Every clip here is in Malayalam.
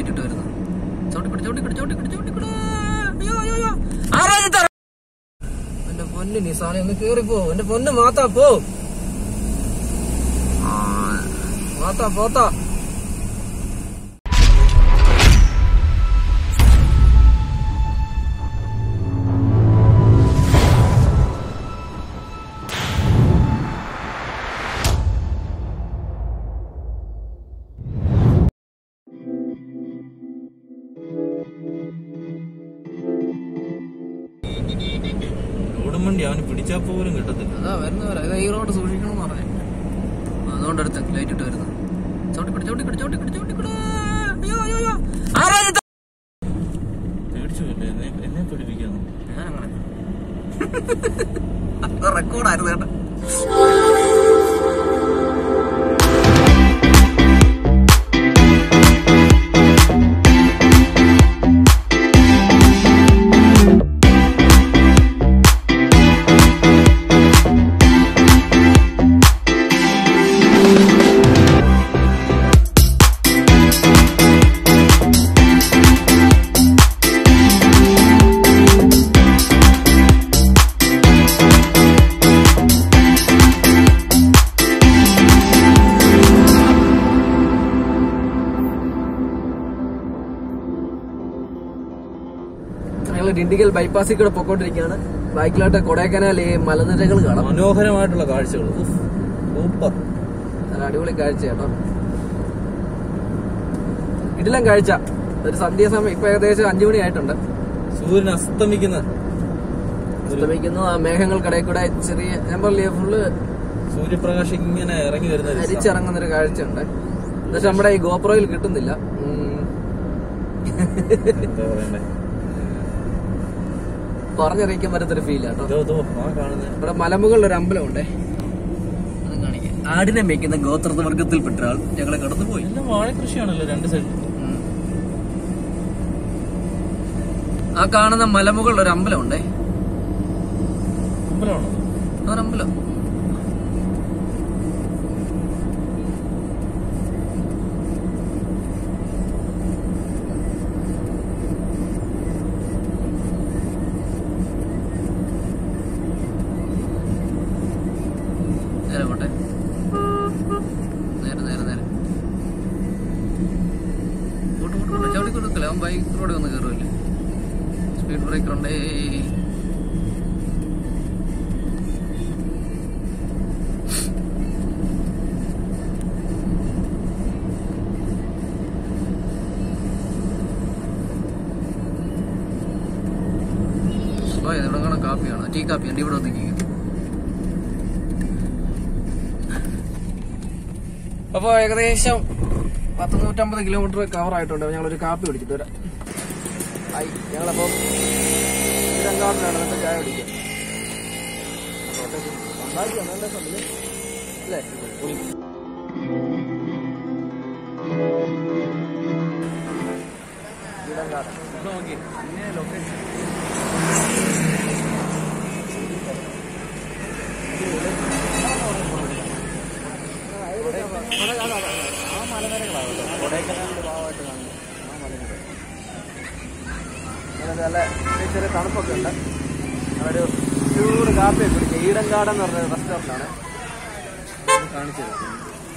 ലൈറ്റ് ഇട്ട് വരുന്നു ചവിട്ടിപ്പിടി ചവിട്ടിപ്പിടി ചവിട്ടിപ്പിടി ചവിട്ടിപ്പിടി അയ്യോ അയ്യോ അയ്യോ ആറാമത്തെ എന്റെ പൊന്ന് നിസാനെ ഒന്ന് കേറി പോ എന്റെ പൊന്ന് മാത്താ പോ ആ, മാത്താ പോത്താ ലോഡും വണ്ടി അവന് പിടിച്ചാ പോലും കിട്ടത്തില്ല അതാ വരുന്നവരാ ഇതാ ഈ റോഡ് സൂക്ഷിക്കണം എന്ന് പറഞ്ഞു അതുകൊണ്ട് അടുത്ത് ലൈറ്റ് ഇട്ട് വരുന്നു ചവിട്ടിപ്പിടി ചവിട്ടിപ്പിടി ചവിട്ടിപ്പിടി ചവിട്ടിപ്പിടി അയ്യോ അയ്യോ അയ്യോ ആറാമത്തെ പേടിച്ചു പോയില്ലേ? എന്നെ എന്നെ പേടിപ്പിക്കുന്നു ഞാനങ്ങനെ റെക്കോർഡായിരുന്നു കേട്ടോ ഞങ്ങൾ ഡിണ്ടിഗൽ ബൈപ്പാസിൽ കൂടെ പൊക്കോണ്ടിരിക്കുകയാണ് ബൈക്കിലോട്ട് കൊടൈക്കനാൽ ഈ മലനിരകൾ കാണാം മനോഹരമായിട്ടുള്ള കാഴ്ചകൾ ഉഫ്, സൂപ്പർ നല്ല അടിപൊളി കാഴ്ച കേട്ടോ ഇടിലം കാഴ്ച ഒരു സന്ധ്യാസമയം ഇപ്പൊ ഏകദേശം അഞ്ചു മണി ആയിട്ടുണ്ട് സൂര്യൻ അസ്തമിക്കുന്ന അസ്തമിക്കുന്നു ആ മേഘങ്ങൾക്കിടയിൽ കൂടെ ചെറിയ ഞാൻ പറഞ്ഞില്ലേ ഫുള്ള് സൂര്യപ്രകാശം ഇങ്ങനെ ഇറങ്ങി വരുന്ന ഒരു രസം. അരിച്ചിറങ്ങുന്ന ഒരു കാഴ്ചയുണ്ട് പക്ഷെ നമ്മുടെ ഈ ഗോപ്രോയിൽ കിട്ടുന്നില്ല ഉം. എന്താ പറയണ്ടേ പറഞ്ഞറിയിക്കാൻ പറ്റാത്തൊരു ഫീൽ കേട്ടോ ഇതോ ഇതോ ആ കാണുന്നത് ഇവിടെ മലമുകളിൽ ഒരു അമ്പലമുണ്ട് അത് കാണിക്കാം ആടിനെ മേയ്ക്കുന്ന ഗോത്ര വർഗത്തിൽപ്പെട്ട ആൾ ഞങ്ങളെ കടന്നുപോയി എല്ലാം വാഴകൃഷിയാണല്ലോ രണ്ട് സൈഡ് ഉം. ആ കാണുന്ന മലമുകളിൽ ഒരു അമ്പലമുണ്ടേ അമ്പലമാണോ ഒരമ്പലം നേരെ പോട്ടെ നേരെ നേരെ നേരെ പോട്ട് പോട്ട് പോട്ട് ചവിട്ടി കൊടുക്കല്ലേ അവൻ ബൈക്ക് റോഡിൽ വന്ന് കയറുമല്ലേ സ്പീഡ് ബ്രേക്കർ ഉണ്ടേ ഓ ഇതിവിടെ കാണാൻ കാപ്പിയാണ് ടീ കാപ്പി ഉണ്ട് ഇവിടെ ഒതുക്കിക്കും അപ്പൊ ഏകദേശം പത്ത് നൂറ്റമ്പത് കിലോമീറ്റർ കവർ ആയിട്ടുണ്ട് ഞങ്ങളൊരു കാപ്പി കുടിച്ചിട്ട് വരാം ആയി ഞങ്ങളപ്പോ രണ്ടാമത്തിനാണ് എന്നിട്ട് ചായ കുടിക്കുക ഉണ്ടാക്കിയാണ് നല്ല സമയം അല്ലേ ഇടങ്കാട് നോക്കി ഇങ്ങനെ ലൊക്കേഷൻ നല്ല ചെറിയ ചെറിയ തണുപ്പൊക്കെ ഉണ്ട് ഒരു ചൂട് കാപ്പിയൊക്കെ കുടിക്കുക ഈടങ്കാട് എന്ന് പറഞ്ഞ റെസ്റ്റോറൻ്റ് ആണ് കാണിച്ചു തരാം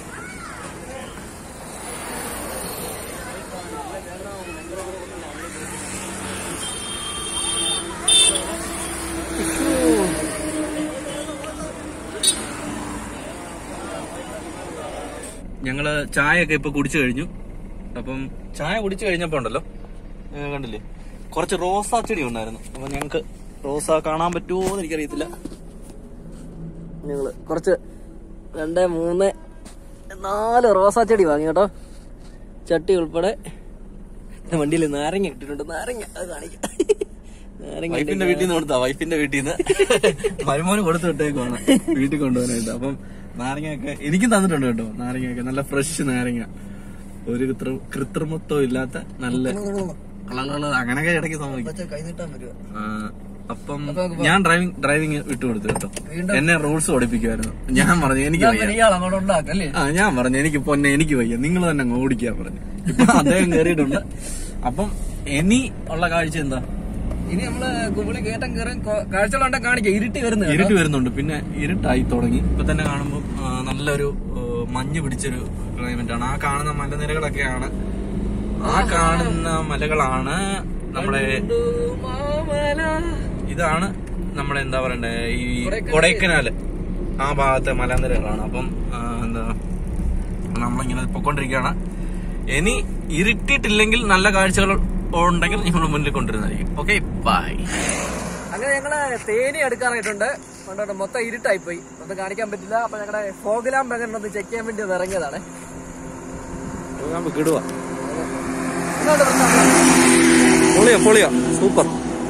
ഞങ്ങള് ചായയൊക്കെ ഇപ്പൊ കുടിച്ചു കഴിഞ്ഞു അപ്പം ചായ കുടിച്ചു കഴിഞ്ഞപ്പോ ഉണ്ടല്ലോ ഏ, കണ്ടില്ലേ കുറച്ച് റോസാ ചെടി ഉണ്ടായിരുന്നു അപ്പൊ ഞങ്ങക്ക് റോസ കാണാൻ പറ്റുമോ എന്ന് എനിക്കറിയത്തില്ല ഞങ്ങള് കുറച്ച് രണ്ട് മൂന്ന് നാല് റോസാ ചെടി വാങ്ങി കേട്ടോ ചട്ടി ഉൾപ്പെടെ വണ്ടിയിൽ നാരങ്ങ ഇട്ടിട്ടുണ്ട് നാരങ്ങ അത് കാണിക്കാം നാരങ്ങ വൈഫിന്റെ വീട്ടിൽ നിന്ന് കൊടുത്താ വൈഫിന്റെ വീട്ടിൽ നിന്ന് മരുമോന് കൊടുത്തു വിട്ടേക്കാണ് വീട്ടിൽ കൊണ്ടുപോകാനായിട്ട് അപ്പം നാരങ്ങയൊക്കെ എനിക്കും തന്നിട്ടുണ്ട് കേട്ടോ നാരങ്ങയൊക്കെ നല്ല ഫ്രഷ് നാരങ്ങ ഒരു കൃത്രിമ കൃത്രിമത്വം ഇല്ലാത്ത നല്ല കളകള് അങ്ങനെയൊക്കെ ഇടയ്ക്ക് സംഭവിക്കും കൈ നീട്ടാൻ വരുക ആ, അപ്പം അപ്പൊ നമുക്ക് ഞാൻ ഡ്രൈവിംഗ് ഡ്രൈവിംഗ് വിട്ടുകൊടുത്തു കേട്ടോ വീണ്ടും എന്നെ റൂൾസ് പഠിപ്പിക്കുമായിരുന്നു ഞാൻ പറഞ്ഞു എനിക്ക് വയ്യ ഇയാൾ അങ്ങോട്ട് ഉണ്ടാക്കല്ലേ ആ ഞാൻ പറഞ്ഞു എനിക്ക് പൊന്നെ എനിക്ക് വയ്യ നിങ്ങൾ തന്നെ അങ്ങ് ഓടിക്കാൻ പറഞ്ഞു ഇപ്പൊ അദ്ദേഹം കയറിയിട്ടുണ്ട് അപ്പം ഇനി ഉള്ള കാഴ്ച എന്താ ഇനി നമ്മള് കുമിളി കയറ്റം കയറി കാഴ്ചകളുണ്ടെ കാണിക്കാം ഇരുട്ടി വരുന്നത് കേട്ടോ. ഇരുട്ട് വരുന്നുണ്ട് പിന്നെ ഇരുട്ടായി തുടങ്ങി ഇപ്പൊ തന്നെ കാണുമ്പോൾ നല്ലൊരു ആ, മഞ്ഞ് പിടിച്ചൊരു ക്ലൈമറ്റ് ആണ് ആ കാണുന്ന മലനിരകളൊക്കെയാണ് ആ കാണുന്ന മലകളാണ് നമ്മുടെ മാമല. ഇതാണ് നമ്മുടെ എന്താ പറയണ്ടേ ഈ കൊടൈക്കനാൽ. കൊടൈക്കനാല് ആ ഭാഗത്തെ മലനിരകളാണ് അപ്പം ആ, എന്താ നമ്മളിങ്ങനെ പൊക്കോണ്ടിരിക്കുകയാണ് ഇനി ഇരുട്ടിയിട്ടില്ലെങ്കിൽ നല്ല കാഴ്ചകൾ ഉണ്ടെങ്കിൽ ഞങ്ങൾ മുന്നിൽ കൊണ്ടുവരുന്നതായിരിക്കും ഓക്കെ ബൈ അങ്ങനെ ഞങ്ങള് തേനി എടുക്കാനായിട്ടുണ്ട് കണ്ടോട്ടെ മൊത്തം ഇരുട്ടായി പോയി ഒന്നും കാണിക്കാൻ പറ്റില്ല അപ്പൊ ഞങ്ങളുടെ ഫോഗിലാം എങ്ങനെ ഒന്ന് ചെക്ക് ചെയ്യാൻ വേണ്ടി ഒന്ന് ഇറങ്ങിയതാണ് കിടുക ഇങ്ങോട്ട് വന്നോ. പൊളിയോ പൊളിയോ സൂപ്പർ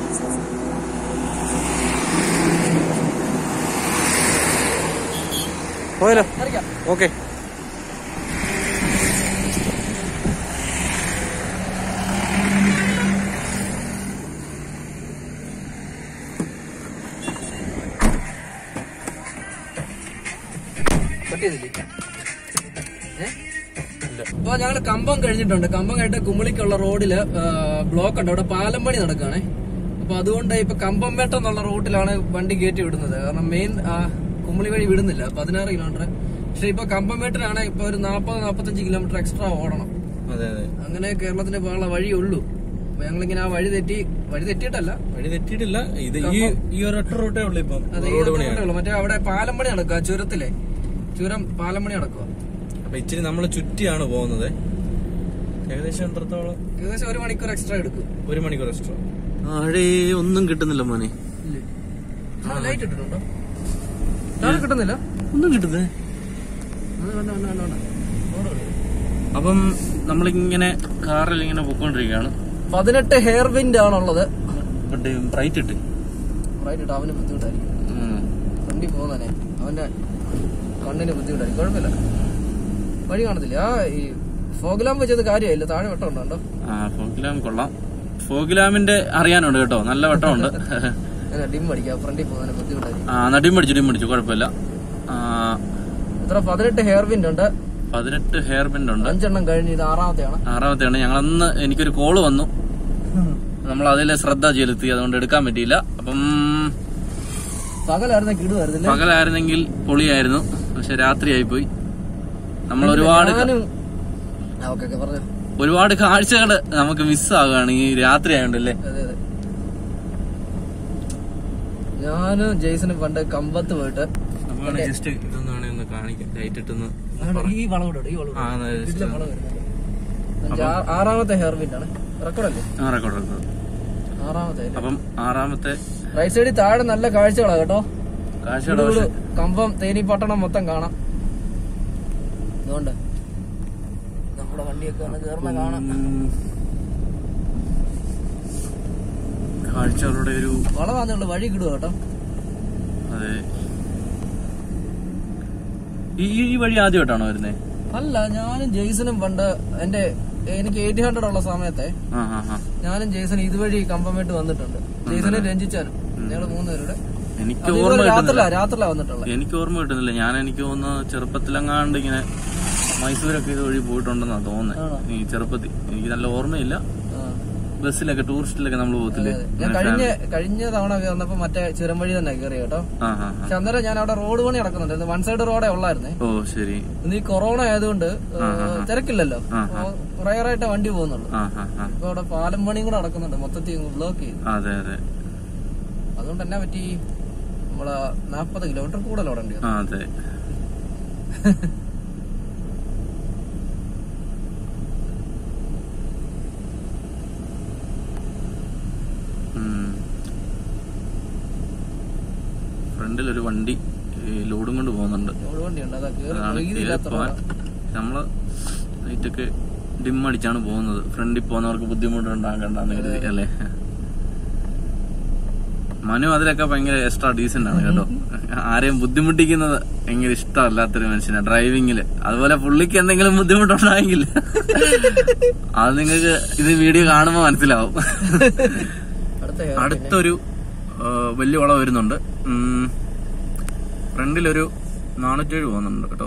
പോയാലോ ഇറങ്ങിക്കാം. ഓക്കെ കട്ട് ചെയ്തില്ലേ? ഏ? അപ്പൊ ഞങ്ങള് കമ്പം കഴിഞ്ഞിട്ടുണ്ട് കമ്പം കഴിഞ്ഞിട്ട് കുമ്പളിക്കുള്ള റോഡില് ബ്ലോക്ക് ഉണ്ട് അവിടെ പാലം പണി നടക്കുകയാണേ അപ്പൊ അതുകൊണ്ട് ഇപ്പൊ കമ്പം വേട്ട എന്നുള്ള റൂട്ടിലാണ് വണ്ടി കയറ്റി വിടുന്നത് കാരണം മെയിൻ കുമ്പളി വഴി വിടുന്നില്ല പതിനാറ് കിലോമീറ്റർ പക്ഷെ ഇപ്പൊ കമ്പം വേട്ടനാണ് ഇപ്പൊ ഒരു നാപ്പത് നാപ്പത്തഞ്ച് കിലോമീറ്റർ എക്സ്ട്രാ ഓടണം അതെ അതെ അങ്ങനെ കേരളത്തിന് പോകാനുള്ള വഴിയുള്ളൂ അപ്പൊ ഞങ്ങളിങ്ങനെ ആ വഴി തെറ്റി വഴി തെറ്റിയിട്ടല്ല വഴി തെറ്റിയിട്ടില്ല ഇത് ഈ ഈ ഒരൊറ്റ റൂട്ടേ ഉള്ളൂ ഇപ്പം അത് ഈ റോഡ് ഒരു പണിയാണ് റൂട്ടേ ഉള്ളൂ. മറ്റേ അവിടെ പാലം പണി നടക്കുക ചുരത്തിലെ ചുരം പാലം പണി നടക്കുക അപ്പൊ ഇച്ചിരി നമ്മൾ ചുറ്റിയാണ് പോകുന്നത് ഏകദേശം എത്രത്തോളം ഏകദേശം ഒരു മണിക്കൂർ എക്സ്ട്രാ എടുക്കും ഒരു മണിക്കൂർ എക്സ്ട്രാ ആടേ ഒന്നും കിട്ടുന്നില്ല മോനെ ലൈറ്റ് ഇട്ടിട്ടുണ്ടോ താഴെ കിട്ടുന്നില്ല ഒന്നും കിട്ടുന്നേ അത് വേണ്ട വേണ്ട വേണ്ട വേണ്ട ഓട് ഓട്. അപ്പം നമ്മളിങ്ങനെ കാറിൽ ഇങ്ങനെ പൊക്കോണ്ടിരിക്കുകയാണ് പതിനെട്ട് ഹെയർ വിൻഡ് ആണുള്ളത് ബ്രൈറ്റ് ഇട്ട് റൈറ്റ് ഇട്ട് അവന് ബുദ്ധിമുട്ടായിരിക്കും വണ്ടി പോകുന്നേ അവന്റെ കണ്ണിന് ബുദ്ധിമുട്ടായിരിക്കും കുഴപ്പമില്ല വഴി കാണത്തില്ല ആ ഈ ഫോഗ്ലാം വെച്ചത് കാര്യമായില്ല താഴെ വെട്ടം ഉണ്ടോ ആ ഫോഗിലാം കൊള്ളാം ഫോഗിലാമിന്റെ അറിയാനുണ്ട് കേട്ടോ നല്ല വട്ടമുണ്ട് അങ്ങനെ ഡിം അടിക്കാം ഫ്രണ്ടിൽ പോകുന്നതിന് ബുദ്ധിമുട്ടായിരിക്കും ആ നടിയും പഠിച്ചു ഡിം പഠിച്ചു കുഴപ്പമില്ല ആ, ഇത്ര പതിനെട്ട് ഹെയർ വിൻഡ് ഉണ്ട് പതിനെട്ട് ഹെയർ ബെൻഡ് ഉണ്ട് അഞ്ചെണ്ണം കഴിഞ്ഞ് ഇത് ആറാമത്തെയാണ് ആറാമത്തെയാണ് ഞങ്ങൾ അന്ന് എനിക്കൊരു കോള് വന്നു നമ്മൾ അതിലെ ശ്രദ്ധ ചെലുത്തി അതുകൊണ്ട് എടുക്കാൻ പറ്റിയില്ല അപ്പം പകലായിരുന്ന കിടുവായിരുന്നില്ല പകലായിരുന്നെങ്കിൽ പൊളിയായിരുന്നു പക്ഷെ രാത്രിയായി പോയി നമ്മൾ ഒരുപാട് ഞാനും ഓക്കെ ഓക്കെ പറഞ്ഞു ഒരുപാട് കാഴ്ചകൾ നമുക്ക് മിസ്സാകുകയാണ് ഈ രാത്രി ആയതുകൊണ്ടല്ലേ അതെ അതെ ഞാനും ജെയ്സനും പണ്ട് കമ്പത്ത് പോയിട്ട് ജസ്റ്റ് ഇതൊന്ന് വേണേ ഒന്ന് കാണിക്കാം ലൈറ്റ് ഇട്ടൊന്ന് ആടെ ഈ വളം കൂടെ ഈ വളം ആ എന്നാ just ഇതിലെ വളം വരുന്നത് അഞ്ച് ആ- ആറാമത്തെ ഹെയർ വിൻഡ് ആണ് റെക്കോർഡല്ലേ ആ റെക്കോർഡ് റെക്കോർഡ് ആറാമത്തെ അപ്പം ആറാമത്തെ റൈറ്റ് സൈഡിൽ താഴെ നല്ല കാഴ്ചകളാ കേട്ടോ കാഴ്ചയുടെ ഇവിടെ പക്ഷെ കമ്പം തേനി പട്ടണം മൊത്തം കാണാം അതുകൊണ്ട് നമ്മുടെ വണ്ടിയൊക്കെ ഒന്ന് കയറുന്ന കാണാം ഉം. കാഴ്ചകളുടെ ഒരു വളമാന്നുള്ള വഴി കിടുക കേട്ടോ അതെ ഈ ഈ വഴി ആദ്യമായിട്ടാണോ വരുന്നേ അല്ല ഞാനും ജെയ്സനും പണ്ട് എന്റെ എനിക്ക് എയ്റ്റ് ഹൺഡ്രഡ് ഉള്ള സമയത്തെ ആ ആ ആ ഞാനും ജെയ്സനും ഇതുവഴി കമ്പമായിട്ട് വന്നിട്ടുണ്ട് ജെയ്സനും രഞ്ജിച്ചാനും ഞങ്ങള് മൂന്നുപേരുടെ എനിക്ക് അത് ഓർമ്മ ഇതുപോലെ കിട്ടുന്നില്ല രാത്രിയിലാ രാത്രിയിലാ വന്നിട്ടുള്ളത് എനിക്ക് ഓർമ്മ കിട്ടുന്നില്ല ഞാൻ എനിക്ക് തോന്നുന്നു ചെറുപ്പത്തിലെങ്ങാണ്ട് ഇങ്ങനെ മൈസൂരൊക്കെ ഇതുവഴി പോയിട്ടുണ്ടെന്നാ ആണോ? തോന്നുന്നത് ഈ ചെറുപ്പത്തിൽ എനിക്ക് നല്ല ഓർമ്മയില്ല ആ. ബസ്സിലൊക്കെ ടൂറിസ്റ്റിലൊക്കെ നമ്മൾ പോകത്തില്ലേ അതെ. ഞാൻ കഴിഞ്ഞ കഴിഞ്ഞ തവണ വന്നപ്പോ മറ്റേ ചുരം വഴി തന്നെ കയറി കേട്ടോ ആ ആ ആ. പക്ഷെ അന്നേരം ഞാൻ അവിടെ റോഡ് പണി നടക്കുന്നുണ്ട് വൺ സൈഡ് റോഡേ ഉള്ളായിരുന്നേ ഓ ശരി ഇന്ന് ഈ കൊറോണ ആയതുകൊണ്ട് ഏ, തിരക്കില്ലല്ലോ ആ, റയറായിട്ട് വണ്ടി പോകുന്നുള്ളൂ ആ ആ ആ ഇപ്പൊ അവിടെ പാലം പണിയും കൂടെ നടക്കുന്നുണ്ട് മൊത്തത്തിൽ ബ്ലോക്ക് ചെയ്തു അതെ അതെ അതുകൊണ്ട് എന്നാ പറ്റി നമ്മളെ നാപ്പത് കിലോമീറ്റർ കൂടുതൽ ഓടേണ്ടി വന്നു ആ അതെ ഫ്രണ്ടിൽ ഒരു വണ്ടി ഈ ലോഡും കൊണ്ട് പോകുന്നുണ്ട് റോഡ് വണ്ടിയുണ്ട് അതാ അതാണ് കയറി വീതിയില്ലാത്ത പോവാൻ റോഡാ. നമ്മള് ലൈറ്റൊക്കെ ഡിം അടിച്ചാണ് പോകുന്നത് ഫ്രണ്ടിൽ പോകുന്നവർക്ക് ബുദ്ധിമുട്ടുണ്ടാകണ്ടെന്ന് കരുതി അല്ലേ മനു അതിലൊക്കെ ഭയങ്കര എക്സ്ട്രാ ഡീസന്റ് ആണ് കേട്ടോ ആരെയും ബുദ്ധിമുട്ടിക്കുന്നത് ഭയങ്കര ഇഷ്ടമല്ലാത്തൊരു മനുഷ്യനാണ് ഡ്രൈവിങ്ങില് അതുപോലെ പുള്ളിക്ക് എന്തെങ്കിലും ബുദ്ധിമുട്ടുണ്ടായെങ്കിൽ അത് നിങ്ങൾക്ക് ഇത് വീഡിയോ കാണുമ്പോൾ മനസ്സിലാവും അടുത്ത hair pin. അടുത്തൊരു ആ, വലിയ വളവ് വരുന്നുണ്ട് ഉം, ഫ്രണ്ടിലൊരു നാനൂറ്റേഴ് പോകുന്നുണ്ട് കേട്ടോ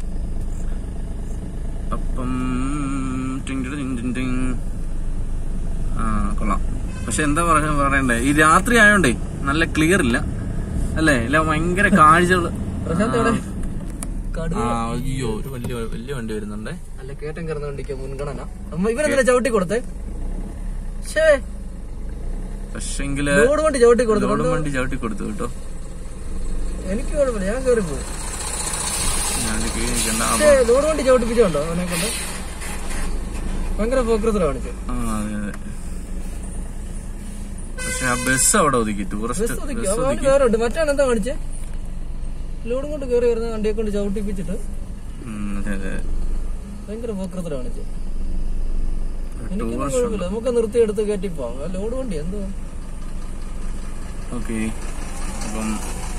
അപ്പം ടിങ് ടിങ് ടിങ് ടിങ് ടിങ്. ആ കൊള്ളാം പക്ഷെ എന്താ പറയാ പറയണ്ടേ ഈ രാത്രി ആയോണ്ടേ നല്ല ക്ലിയർ ഇല്ല അല്ലേ ഇല്ല ഭയങ്കര കാഴ്ചകള് പ്രശാന്ത് എവിടെ കടുവ ആ അയ്യോ ഒരു വലിയ വലിയ വണ്ടി വരുന്നുണ്ടേ അല്ല കേട്ടം കയറുന്ന വണ്ടിക്ക് മുൻഗണന അമ്മ ഇവരെന്തിനാ ചവിട്ടി കൊടുത്തേ ഷേ പക്ഷെങ്കില് ലോഡ് വണ്ടി ചവിട്ടി കൊടുത്തു ലോഡും വണ്ടി ചവിട്ടി കൊടുത്തു കേട്ടോ എനിക്ക് കുഴപ്പമില്ല ഞാൻ കയറി പോകും ഞാൻ കീഴ് നിൽക്കണ്ട ആ, ഷേ ലോഡ് വണ്ടി ചവിട്ടിപ്പിച്ചുണ്ടോ അവനെ കൊണ്ട് ഭയങ്കര ഫോക്കസ് കാണിച്ചു ആ, അതെ അതെ പക്ഷെ ആ ബസ് അവിടെ ഒതുക്കി ടൂറിസ്റ്റ് ബസ് ഒതുക്കി ബസ് അവൻ വേറെ ഉണ്ട് മറ്റാൻ എന്താ കാണിച്ചേ ലോഡും കൊണ്ട് കയറി വരുന്ന വണ്ടിയെ കൊണ്ട് ചവിട്ടിപ്പിച്ചിട്ട് ഉം, അതെ അതെ ഭയങ്കര ഫോക്കസ് കാണിച്ചു എനിക്കൊന്നും ടൂറിസ്റ്റ് കുഴപ്പമില്ല നമുക്ക് നിർത്തി എടുത്ത് കയറ്റി പോവാം ആ ലോഡ് വണ്ടി എന്തോ ഓക്കെ അപ്പം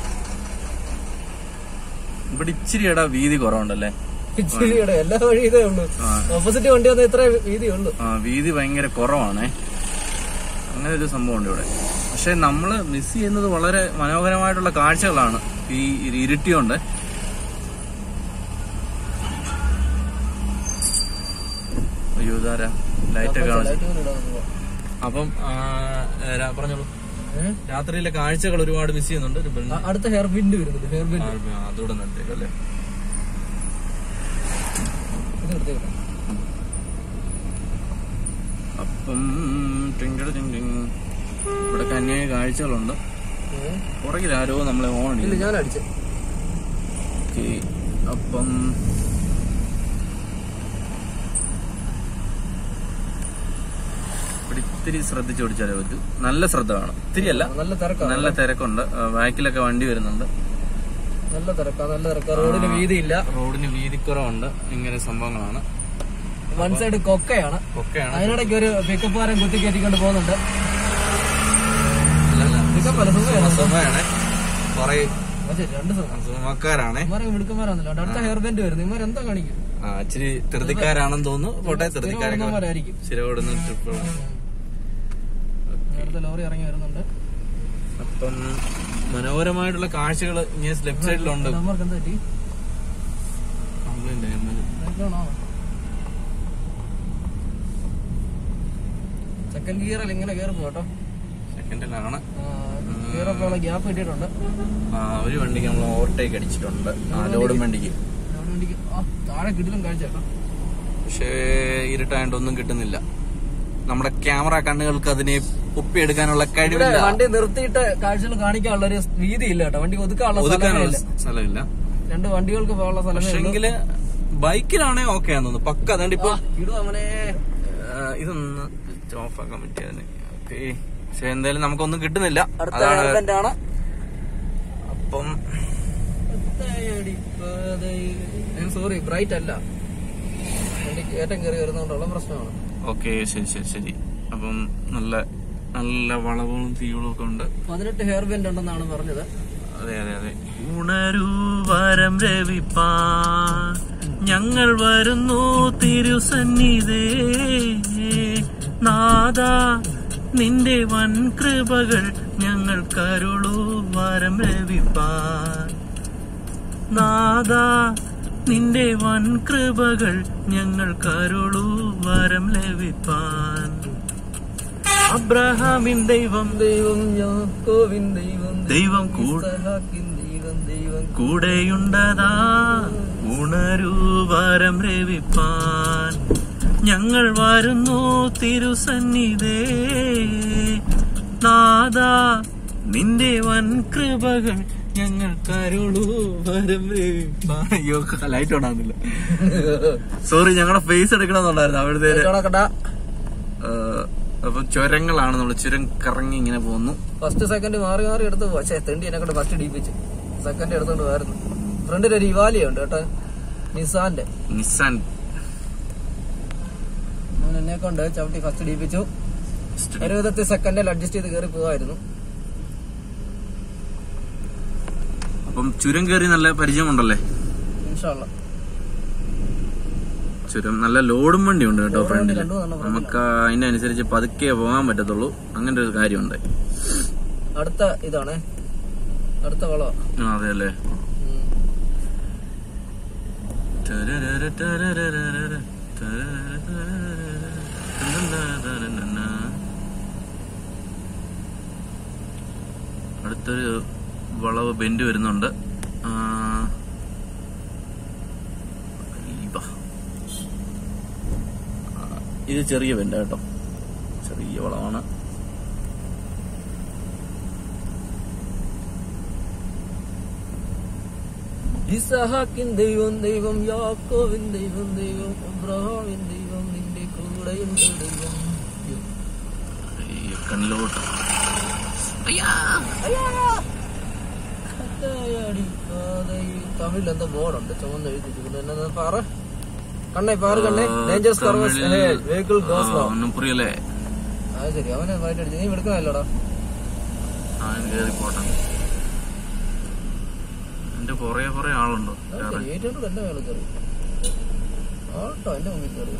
ഇവിടെ ഇച്ചിരി ഇടാ വീതി കുറവുണ്ടല്ലേ ഇച്ചിരിയുടെ എല്ലാ വഴി ഇതേ ഉള്ളൂ ആ. ഓപ്പോസിറ്റ് വണ്ടി വന്നാൽ ഇത്ര വീതി ഉള്ളൂ ആ വീതി ഭയങ്കര കുറവാണേ അങ്ങനെ ഒരു സംഭവം ഉണ്ട് ഇവിടെ പക്ഷെ നമ്മള് മിസ് ചെയ്യുന്നത് വളരെ മനോഹരമായിട്ടുള്ള കാഴ്ചകളാണ് ഈ ഇരുട്ടി കൊണ്ട് അയ്യോ ഇതാരാ ലൈറ്റൊക്കെ കാണിച്ചു ലൈറ്റ് പോലും ഇടാതെ പോവാം. അപ്പം ആ, രാ- പറഞ്ഞോളൂ ഏ? രാത്രിയിലെ കാഴ്ചകൾ ഒരുപാട് മിസ് ചെയ്യുന്നുണ്ട് ഒരു പെണ്ണ് ആ, അടുത്ത ഹെയർ ബിൻഡ് വരുന്നുണ്ട് ഹെയർ ബിൻഡ് ആ, അതൂടെ നിർത്തേക്കും അല്ലേ ഇത് നിർത്തിയേക്കാം അപ്പം ടിങ്കിട് ടിങ്കിങ്. ഇവിടെ കന്യായ കാഴ്ചകളുണ്ട് ഏ? പുറകിൽ ആരോ നമ്മളെ ഓൺ ഇല്ല അടിക്കുന്നു ഞാൻ അടിച്ചു ഓക്കേ. അപ്പം ഇവിടെ ഇത്തിരി ശ്രദ്ധിച്ച് ഓടിച്ചാലേ പറ്റൂ നല്ല ശ്രദ്ധ വേണം ഇത്തിരി അല്ല നല്ല തിരക്കാണ് നല്ല തിരക്കുണ്ട് ആ, ബാക്കിലൊക്കെ വണ്ടി വരുന്നുണ്ട് നല്ല തിരക്കാ നല്ല തിരക്കാ റോഡിന് വീതിയില്ല റോഡിന് വീതിക്കുറവുണ്ട് ഇങ്ങനെ സംഭവങ്ങളാണ് വൺ സൈഡ് കൊക്കയാണ് ഒക്കെയാണ് അതിനിടയ്ക്ക് ഒരു പിക്കപ്പ് കാരൻ കുത്തി കയറ്റിക്കൊണ്ട് പോകുന്നുണ്ട് പിക്കപ്പ് അല്ല സുഖമാണ് സുഖമാണ് പറയൂ പക്ഷേ രണ്ട് സുഖം സുഖക്കാരാണേ ഇമാരെ മിടുക്കന്മാരാണല്ലോ അടുത്ത ഹെയർ ബാൻഡ് വരുന്നത് ഇമാർ എന്താ കാണിക്കും ആ ഇച്ചിരി ധൃതിക്കാരാണെന്ന് തോന്നുന്നു പോട്ടെ ധൃതിക്കാരൊക്കെ സ്ഥിരമായിരിക്കും സ്ഥിരപ്പെടുന്ന ട്രിപ്പ് അടുത്ത ലോറി ഇറങ്ങി വരുന്നുണ്ട് അപ്പം മനോഹരമായിട്ടുള്ള കാഴ്ചകൾ ഇങ്ങനെ ലെഫ്റ്റ് സൈഡിലുണ്ട് നമ്മൾക്ക് എന്താ പറ്റി കംപ്ലൈന്റ് ബാക്കിലാണോ സെക്കൻഡ് ഗിയറിൽ ഇങ്ങനെ കയറി പോട്ടോ സെക്കൻഡിലാണ് ഗിയറൊക്കെ ഗ്യാപ്പ് കിട്ടിയിട്ടുണ്ട് ആ ഒരു വണ്ടിക്ക് നമ്മൾ ഓവർടേക്ക് അടിച്ചിട്ടുണ്ട് ആ ലോഡും വണ്ടിക്ക് ലോഡ് വണ്ടിക്ക് ആ താഴെ കിട്ടിലും കാഴ്ച കേട്ടോ പക്ഷേ ഇരുട്ടായിട്ട് ഒന്നും കിട്ടുന്നില്ല നമ്മുടെ ക്യാമറ കണ്ണുകൾക്ക് അതിനെ ഒപ്പിയെടുക്കാനുള്ള ഇവിടെ കഴിവില്ല വണ്ടി നിർത്തിയിട്ട് കാഴ്ചകൾ കാണിക്കാനുള്ള ഒരു വീതി ഇല്ല കേട്ടോ വണ്ടി ഒതുക്കാനുള്ള സ്ഥലമേ ഒതുക്കാനുള്ള ഇല്ല സ്ഥലമില്ല രണ്ട് വണ്ടികൾക്ക് പോകാനുള്ള സ്ഥലമേ ഉള്ളൂ പക്ഷെങ്കില് ബൈക്കിലാണേ ഓക്കെ ആണെന്ന് തോന്നുന്നു പക്ക അതുകൊണ്ട് ഇപ്പൊ ഇടും അവനെ ആ, ഇതൊന്ന് ഓഫ് ആക്കാൻ പറ്റിയതിന് ഓക്കെ പക്ഷെ എന്തായാലും നമുക്കൊന്നും കിട്ടുന്നില്ല അടുത്ത അതാണ് ഹെയർബാൻഡ് ആണ് അപ്പം സോറി ബ്രൈറ്റ് അല്ല വണ്ടി കയറ്റം കയറി വരുന്നതുകൊണ്ടുള്ള പ്രശ്നമാണ് ഓക്കെ ശരി ശരി ശരി അപ്പം നല്ല നല്ല വളവും തീകളും ഒക്കെ ഉണ്ട് പതിനെട്ട് ഹെയർ ബാൻഡ് ഉണ്ടെന്നാണ് പറഞ്ഞത് അതെ അതെ അതെ ഉണരൂ വരം രവിപ്പാ ഞങ്ങൾ വരുന്നു തിരുസന്നിധേ നാദ നിന്റെ വൻ കൃപകൾ ഞങ്ങൾ കരുളൂ വരം രവിപ്പാൻ നാദ നിന്റെ വൻ കൃപകൾ ഞങ്ങൾ കരുളൂ വരം ലഭിപ്പാൻ അബ്രഹാമിൻ ദൈവം ദൈവം യാക്കോവിൻ ദൈവം ദൈവം കൂ- ഇസ്ഹാക്കിൻ ദൈവം ദൈവം കൂടെയുണ്ടതാ ഉണരൂ വരം രവിപ്പാൻ ഞങ്ങൾ വരുന്നു തിരുസന്നിധേ നാദാ നിന്റെ വൻ കൃപകൾ ഞങ്ങൾ കരുളൂ വരം രവിപ്പാൻ അയ്യോ ലൈറ്റ് ഉണ്ടാകുന്നില്ല സോറി ഞങ്ങളുടെ ഫേസ് എടുക്കണമെന്നുണ്ടായിരുന്നു അവിടുത്തെ കടാ അപ്പൊ ചുരങ്ങളാണ് നമ്മൾ ചുരം കറങ്ങി ഇങ്ങനെ പോകുന്നു ഫസ്റ്റ് സെക്കൻഡ് മാറി മാറി എടുത്ത് പക്ഷേ തെണ്ടി എന്നെ കൊണ്ട് ഫസ്റ്റ് ഇടിപ്പിച്ചു സെക്കൻഡ് എടുത്തോണ്ട് വരുന്നു ഫ്രണ്ടിൽ ഒരു ഇവാലിയ ഉണ്ട് കേട്ടോ നിസാന്റെ നിസാൻ അവൻ എന്നെ കൊണ്ട് ചവിട്ടി ഫസ്റ്റ് ഇടിപ്പിച്ചു ഒരു വിധത്തിൽ സെക്കൻഡിൽ അഡ്ജസ്റ്റ് ചെയ്ത് കയറി പോവായിരുന്നു അപ്പം ചുരം കയറി നല്ല പരിചയമുണ്ടല്ലേ ഇൻഷാള്ള ചുരം നല്ല ലോഡും വണ്ടി ഉണ്ട് കേട്ടോ ലോഡ് വണ്ടി ഫ്രണ്ടിൽ രണ്ടും നല്ല നമുക്ക് അതിന്റെ അനുസരിച്ച് പതുക്കെ പോകാൻ പറ്റത്തുള്ളൂ അങ്ങനെ ഒരു കാര്യമുണ്ട് അടുത്ത ഇതാണേ അടുത്ത വള ആ അതെ അല്ലേ അടുത്തൊരു വളവ് ബെൻഡ് വരുന്നുണ്ട് ആ, ഈബ. ആ, ഇത് ചെറിയ ബെൻഡ് കേട്ടോ ചെറിയ വളവാണ് ഇസഹാക്കിൻ ദൈവം ദൈവം യാക്കോവിൻ ദൈവം ദൈവം അബ്രഹാമിൻ ദൈവം നിന്റെ കൂടെയുണ്ട് ദൈവം ഈ കണ്ണിലോട്ട് അയ്യാ. കട്ടയടിക്കാതെ ഈ തമിഴിൽ എന്തോ ബോർഡുണ്ട് ചുമന്ന് എഴുതിച്ചിട്ടുണ്ട് എന്നു പറ കണ്ണേ പാറ് കണ്ണേ ഡേഞ്ചറസ് കർവസ് വെഹിക്കിൾ ഗോസ് ആ, ഒന്നും പുറിയല്ലേ അത് ശരി അവനെ വൈറ്റ് അടിച്ചു നീ എടുക്കണല്ലോടാ ആ കയറി പോട്ടെ എന്റെ കൊറേ കൊറേ ആളുണ്ടോ വേറെ ഏറ്റവും എന്റെ മേളിൽ കയറി ആട്ടോ എന്റെ മുമ്പിൽ കയറി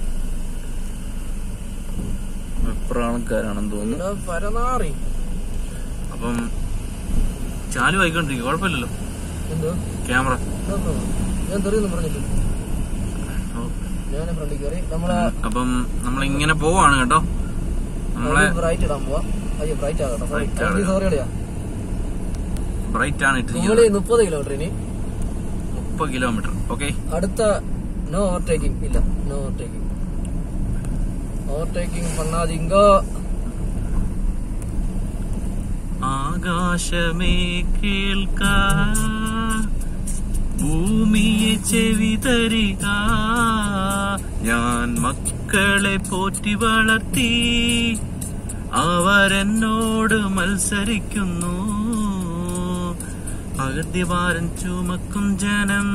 വെപ്രാണക്കാരാണെന്ന് തോന്നുന്നു ഇവിടെ പരനാറി അപ്പം ചാലു ആയിക്കൊണ്ടിരിക്കും കുഴപ്പമില്ലല്ലോ എന്തോ ക്യാമറ ഇതൊക്കെ ഞാൻ തെറിയൊന്നും പറഞ്ഞിട്ടില്ല ഞാൻ ഫ്രണ്ടിൽ കയറി നമ്മളെ അപ്പം നമ്മളിങ്ങനെ പോവാണ് കേട്ടോ നമ്മളെ ബ്രൈറ്റ് ഇടാൻ പോവാ അയ്യോ ബ്രൈറ്റ് ആകട്ടോ സോറി Bright ആകണം. സോറി അടിയാ ബ്രൈറ്റ് ആണ് ഇട്ടിരിക്കുന്നത് നമ്മള് മുപ്പത് കിലോമീറ്റർ ഇനി മുപ്പത് കിലോമീറ്റർ ഓക്കെ അടുത്ത നോ ഓവർടേക്കിംഗ് ഇല്ല നോ ഓവർടേക്കിംഗ് ഓവർടേക്കിംഗ് പണ്ണാതിങ്കോ ആകാശമേ കേൾക്ക ഭൂമിയെ ചെവി തരിക ഞാൻ മക്കളെ പോറ്റി വളർത്തി അവരെന്നോട് മത്സരിക്കുന്നു അഗത്യഭാരം ചുമക്കും ജനം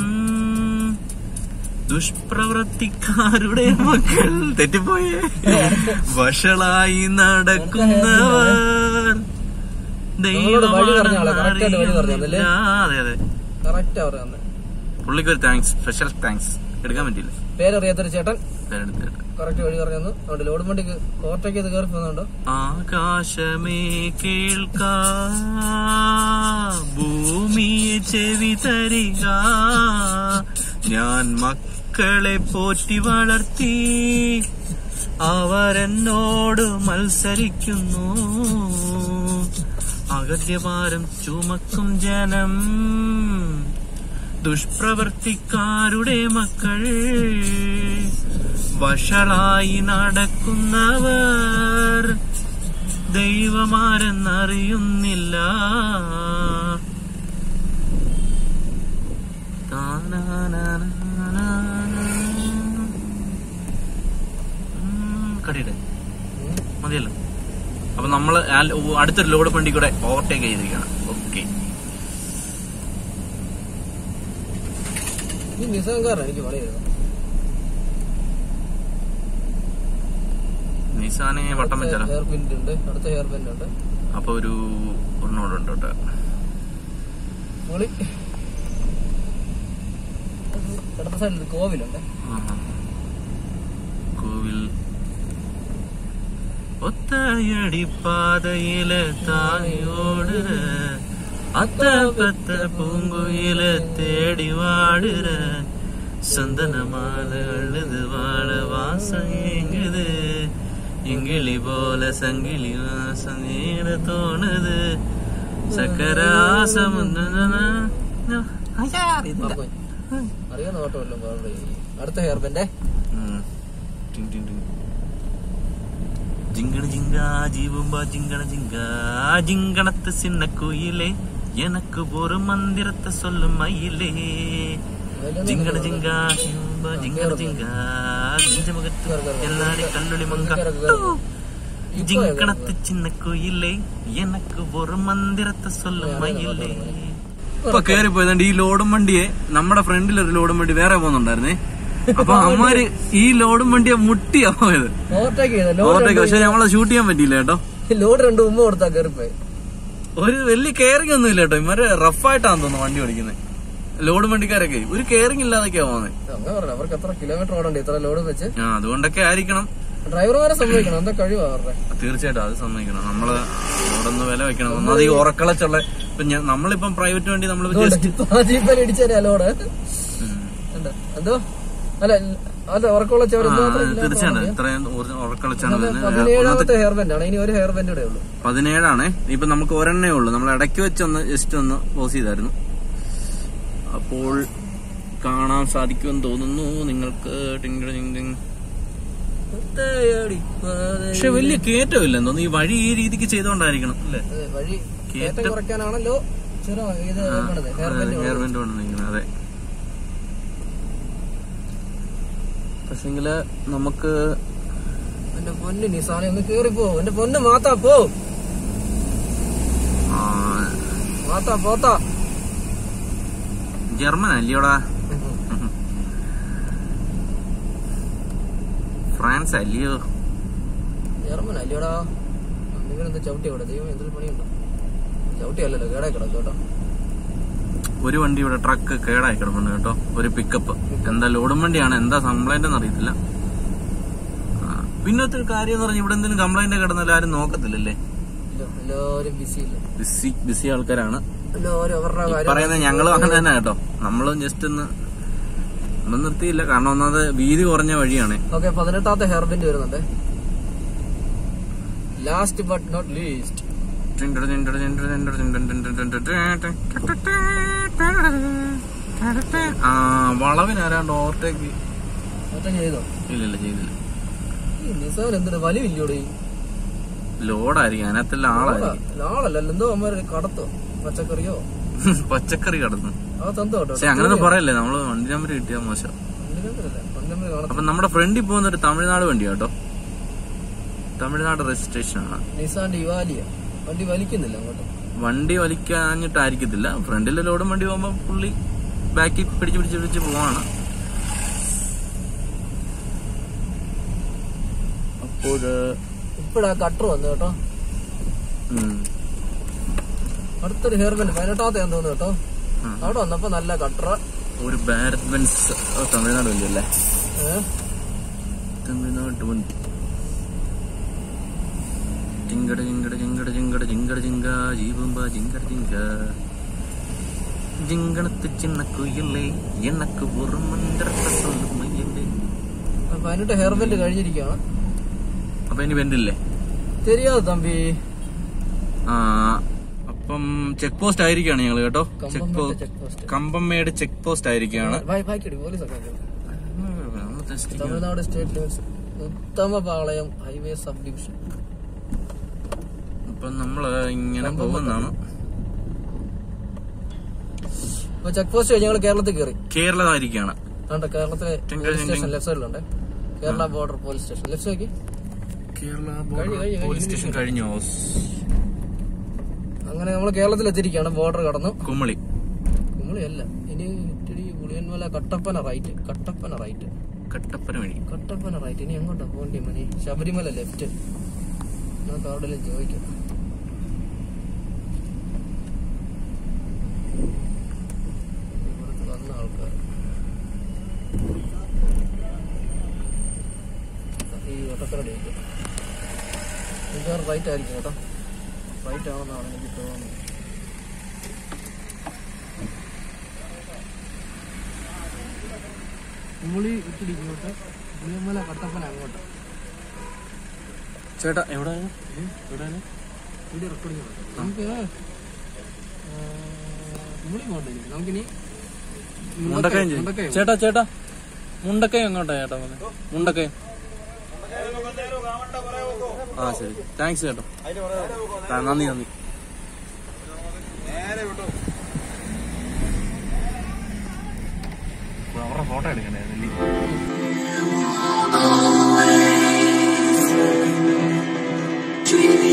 ദുഷ്പ്രവൃത്തിക്കാരുടെ മക്കൾ തെറ്റിപ്പോയേ വഷളായി നടക്കുന്നവർ നമ്മളോട് വഴി പറഞ്ഞ ആളാ, correct ആയിട്ട് വഴി പറഞ്ഞതല്ലേ? ദൈവമാണെന്നറിയുന്നില്ല. അതെ അതെ കറക്റ്റ് അവർ തന്നെ പുള്ളിക്ക് ഒരു താങ്ക്സ് സ്പെഷ്യൽ താങ്ക്സ് എടുക്കാൻ പറ്റില്ല പേരറിയാത്തൊരു ചേട്ടൻ പേരെടുത്തിട്ട് കറക്റ്റ് വഴി പറഞ്ഞു തന്നു അതുകൊണ്ട് ലോഡ് വണ്ടിക്ക് ഓവർടേക്ക് ചെയ്ത് കയറി പോകുന്നുണ്ടോ ആകാശമേ കേൾക്ക ഭൂമിയെ ചെവി തരിക ഞാൻ മക്കളെ പോറ്റി വളർത്തി അവരെന്നോട് മത്സരിക്കുന്നു അഗത്യഭാരം ചുമക്കും ജനം ദുഷ്പ്രവർത്തിക്കാരുടെ മക്കൾ വഷളായി നടക്കുന്നവർ ദൈവമാരെന്നറിയുന്നില്ല കടിയുടെ മതിയല്ലോ അപ്പൊ നമ്മള് ആ- അടുത്തൊരു ലോഡ് വണ്ടി കൂടെ ഓവർടേക്ക് ചെയ്തിരിക്കുകയാണ് ഓക്കെ ഈ നിസ്സംകാരൻ എനിക്ക് പറയുന്നത് നിസാനെ വട്ടം വെച്ചാലോ ഹെയർ പിൻ ഉണ്ട് അടുത്ത ഹെയർ പിൻ ഉണ്ട് അപ്പൊ ഒരു ഒരെണ്ണോടുണ്ട് കേട്ടോ പൊളി ഇടത്ത സൈഡിൽ കോവിലുണ്ട് ആഹാ. കോവിൽ ഒത്തയടി പാതയില് തായോടുற அத்த பெத்த பூங்குயில தேடி வாடுற சந்தன மாலை அழுது வாழ வாசம் ஏங்குது இங்கிலி போல சங்கிலி வாசம் நீர தோணுது சக்கர ஆசம் മറന്നുപോയി. അറിയാവുന്ന പാട്ടുമല്ലോ പാടുന്നത്. അടുത്ത ഹെയർ പിന്റെ ജിങ്കണ ജിങ്ക ജീവുമ്പ ജിങ്കണ ജിങ്ക ജിങ്കണത്ത് சின்ன குயிலே எனக்கு ஒரு மந்திரத்தை சொல்லும் மயிலே ജിങ്കണ ജിങ്ക ജീവുമ്പ ജിങ്കണ ജിങ്ക നെഞ്ചമുഖത്ത് എല്ലാരി കണ്ണുളി മങ്ക ജിങ്കണത്ത് ചിന്ന കുയിലേ എനക്ക് ഒരു മന്ദിരത്തെ சொல்லும் മയിലേ ഇപ്പൊ കേറി പോയതുകൊണ്ട് ഈ ലോഡും വണ്ടിയെ നമ്മുടെ ഫ്രണ്ടിൽ ഒരു ലോഡും വണ്ടി വേറെ പോകുന്നുണ്ടായിരുന്നേ അപ്പൊ അമ്മാര് ഈ ലോഡും വണ്ടിയെ മുട്ടിയാ പോയത് ഓവർടേക്ക് ചെയ്ത ഓവർടേക്ക് പക്ഷെ നമ്മളെ ഷൂട്ട് ചെയ്യാൻ പറ്റിയില്ല കേട്ടോ ലോഡ് രണ്ട് ഉമ്മ കൊടുത്താ കയറിപ്പോയി ഒരു വലിയ കെയറിംഗ് ഒന്നും ഇല്ല കേട്ടോ ഇവര് റഫായിട്ടാന്ന് തോന്നുന്നു വണ്ടി ഓടിക്കുന്നത് ലോഡ് വണ്ടിക്കാരൊക്കെ ഒരു കെയറിംഗ് ഇല്ലാതൊക്കെയാ പോകുന്നത് അങ്ങനെ പറഞ്ഞു അവർക്ക് എത്ര കിലോമീറ്റർ ഓടണ്ടേ ഇത്ര ലോഡ് വെച്ച് ആ അതുകൊണ്ടൊക്കെ ആയിരിക്കണം ഡ്രൈവർമാരെ സമ്മതിക്കണം എന്താ കഴിവാ അവരുടെ തീർച്ചയായിട്ടും അത് സമ്മതിക്കണം നമ്മള് അവിടെ ഒന്ന് വില വെക്കണം ഒന്നാമത് ഈ ഉറക്കളച്ചുള്ള ഇപ്പൊ ഞാൻ നമ്മളിപ്പം പ്രൈവറ്റ് വേണ്ടി നമ്മൾ ജസ്റ്റ് ജീപ്പൽ ഇടിച്ചേരാ ലോഡ് എന്താ എന്തോ അല്ല അല്ല ഉറക്കമുള്ള ചോര തീർച്ചയായിട്ടും ഇത്രയും ഉറക്കളച്ചാണ് പതിനേഴാമത്തെ ഹെയർ ബാൻഡ് ആണ് ഇനി ഒരു ഹെയർ ബാൻഡ് കൂടെ ഉള്ളൂ പതിനേഴാണേ ഇപ്പൊ നമുക്ക് ഒരെണ്ണേ ഉള്ളൂ നമ്മൾ ഇടയ്ക്ക് വെച്ച് ഒന്ന് ജസ്റ്റ് ഒന്ന് പോസ് ചെയ്തായിരുന്നു അപ്പോൾ കാണാൻ സാധിക്കുമെന്ന് തോന്നുന്നു നിങ്ങൾക്ക് ടിങ് ടിങ് ടിങ്. പക്ഷെ വലിയ കയറ്റമില്ല തോന്നുന്നു ഈ വഴി ഈ രീതിക്ക് ചെയ്തോണ്ടായിരിക്കണം അല്ലേ അതെ, വഴി കയറ്റം കുറയ്ക്കാനാണല്ലോ ചെറു ഇത് വേണ്ടത് ഹെയർ ബാൻഡ് ഹെയർ ബാൻഡ് കൊണ്ടിരിക്കുന്നത് അതെ പക്ഷെങ്കില് നമുക്ക് എന്റെ പൊന്ന് നിസാനെ ഒന്ന് കേറി പോ എന്റെ പൊന്ന് മാത്താ പോ ആ, മാത്താ പോത്താ ജർമ്മൻ അല്ലയോടാ ഫ്രാൻസ് അല്ലയോ ജർമ്മൻ അല്ലയോടാ നിങ്ങളെന്താ ചവിട്ടി അവിടെ ദൈവം എന്തെങ്കിലും പണിയുണ്ടോ ചവിട്ടി അല്ലല്ലോ കേടാ കിടക്കും കേട്ടോ ഒരു വണ്ടി ഇവിടെ ട്രക്ക് കേടായി കിടപ്പുണ്ട് കേട്ടോ ഒരു പിക്കപ്പ് എന്താ ലോഡും വണ്ടിയാണ് എന്താ കംപ്ലൈന്റ് എന്ന് അറിയത്തില്ല ആ, പിന്നത്തെ ഒരു കാര്യം എന്ന് പറഞ്ഞാൽ ഇവിടെ എന്തെങ്കിലും കംപ്ലൈന്റ് കിടന്നാലും ആരും നോക്കത്തില്ലല്ലേ ഇല്ല എല്ലാവരും ബിസി ഇല്ല ബിസി ബിസി ആൾക്കാരാണ് എല്ലാവരും അവരുടെ ഈ കാര്യം പറയുന്നത് ഞങ്ങളും അങ്ങനെ തന്നെ കേട്ടോ നമ്മളും ജസ്റ്റ് ഒന്ന് നമ്മൾ നിർത്തിയില്ല കാരണം ഒന്നാമത് വീതി കുറഞ്ഞ വഴിയാണ് ഓക്കെ പതിനെട്ടാമത്തെ ഹെയർ ബാൻഡ് വരുന്നുണ്ട് ലാസ്റ്റ് ബട്ട് നോട്ട് ലീസ്റ്റ് ആ വളവിന് ആരാണ്ട് ഓവർടേക്ക് മറ്റം ചെയ്തോ ഇല്ലില്ല ചെയ്തില്ല ഈ നിസാൻ എന്തിനാ വലിവില്ലോടെ ലോഡായിരിക്കും അതിനകത്തെല്ലാം ആളായിരിക്കും ആളല്ല എന്തോ അമ്മ കടത്തോ പച്ചക്കറിയോ പച്ചക്കറി കടന്നു ആ തന്തോ കേട്ടോ പക്ഷെ അങ്ങനെ പറയല്ലേ നമ്മള് വണ്ടി നമ്പർ കിട്ടിയാ മോശം പന്തമ്പ് കാണാം അപ്പൊ നമ്മുടെ ഫ്രണ്ടിൽ പോകുന്ന ഒരു തമിഴ്നാട് വണ്ടി കേട്ടോ തമിഴ്നാട് രജിസ്ട്രേഷൻ ആണ് നിസാന്റെ ഇവാലിയ വണ്ടി വലിക്കുന്നില്ല അങ്ങോട്ട് വണ്ടി വലിക്കാഞ്ഞിട്ടായിരിക്കത്തില്ല ഫ്രണ്ടിലെ ലോഡും വണ്ടി പോകുമ്പോ പുള്ളി ബാക്കിൽ പിടിച്ച് പിടിച്ച് പിടിച്ച് പോവാണ് അപ്പോഴ് ഇപ്പഴാ കട്ടർ വന്നു കേട്ടോ ഉം, അടുത്തൊരു ഹെയർ ബാൻഡ് പതിനെട്ടാമത്തെ ഞാൻ തോന്നുന്നു കേട്ടോ ഉം. അവിടെ വന്നപ്പോ നല്ല കട്ടർ ഒരു ഭാരത് ബെൻസ് ഓ, തമിഴ്നാട് വണ്ടി അല്ലേ ഏഹ് തമിഴ്നാട് വണ്ടി ജിങ്കട ജിങ്കട ജിങ്കട ജിങ്കട ജിങ്കട ജിങ്ക ജീവുമ്പ ജിങ്കട ജിങ്ക ജിങ്കണത്ത് ചിന്ന കുയിലേ എനക്ക് ഒരു മന്ത്രത്തെ சொல்லு മയിലേ പതിനെട്ട് ഹെയർ ബാൻഡ് കഴിഞ്ഞിരിക്കുകയാണ് അപ്പൊ ഇനി വെന്റില്ലേ தெரியாது തമ്പി ആ അപ്പം ചെക്ക് പോസ്റ്റ് ആയിരിക്കാണ് ഞങ്ങള് കേട്ടോ check Kambam post check post Kambammettu check post ആയിരിക്കാണ് ബാക്കിടി പോലീസ് ഒക്കെ തമിഴ്നാട് സ്റ്റേറ്റ് ലിമിറ്റ്സ് ഉത്തമ പാളയം ഹൈവേ സബ് ഡിവിഷൻ അപ്പൊ നമ്മള് ഇങ്ങനെ പോകുന്നതാണ് അപ്പൊ ചെക്ക് പോസ്റ്റ് കഴിഞ്ഞ് ഞങ്ങൾ കേരളത്തിൽ കയറി കേരളമായിരിക്കാണ് ആണ്ട് കേരളത്തിലെ ടിങ്കൽ പോലീസ് സ്റ്റേഷൻ ടിങ്കൽ. ലെഫ്റ്റ് സൈഡിലുണ്ട് Kerala border police station left നോക്കി കേരള കഴിഞ്ഞു, കഴിഞ്ഞു, പോലീസ് സ്റ്റേഷൻ കഴിഞ്ഞോ അങ്ങനെ നമ്മൾ കേരളത്തിൽ എത്തിയിരിക്കുകയാണ് ബോർഡർ കടന്നു കുമളി കുമളിയല്ല ഇനി ഇത്തിരി പുളിയൻമല കട്ടപ്പന റൈറ്റ് കട്ടപ്പന റൈറ്റ് കട്ടപ്പന വഴി കട്ടപ്പന റൈറ്റ് ഇനി എങ്ങോട്ടാ പോകേണ്ടി മണി ശബരിമല ലെഫ്റ്റ് നമുക്ക് അവിടെ ചോദിക്കാം ഇവിടുത്തെ വന്ന ആൾക്കാർ ഈ ഒട്ടക്കരടി മിക്കവാറും റൈറ്റ് ആയിരിക്കും കേട്ടോ റൈറ്റ് ആണെന്നാണ് എനിക്ക് തോന്നുന്നത് കുമളി ഇത്തിരി ഇങ്ങോട്ട് പുളിയമ്മല കട്ടപ്പന അങ്ങോട്ട് ചേട്ടാ എവിടെ എവിടെ വീഡിയോ റെക്കോർഡിംഗ് നമുക്ക് ആ, കുമളി പോകണ്ടേ നമുക്കിനി മുണ്ടക്കയം ചെയ്യ്. മുണ്ടക്കയം. ചേട്ടാ ചേട്ടാ മുണ്ടക്കയം എങ്ങോട്ടാ ചേട്ടാ പോകുന്നത് മുണ്ടക്കയം ആ ശരി താങ്ക്സ് ചേട്ടാ ആ, നന്ദി നന്ദി അവരുടെ ഫോട്ടോ എടുക്കണ്ടേ Dreaming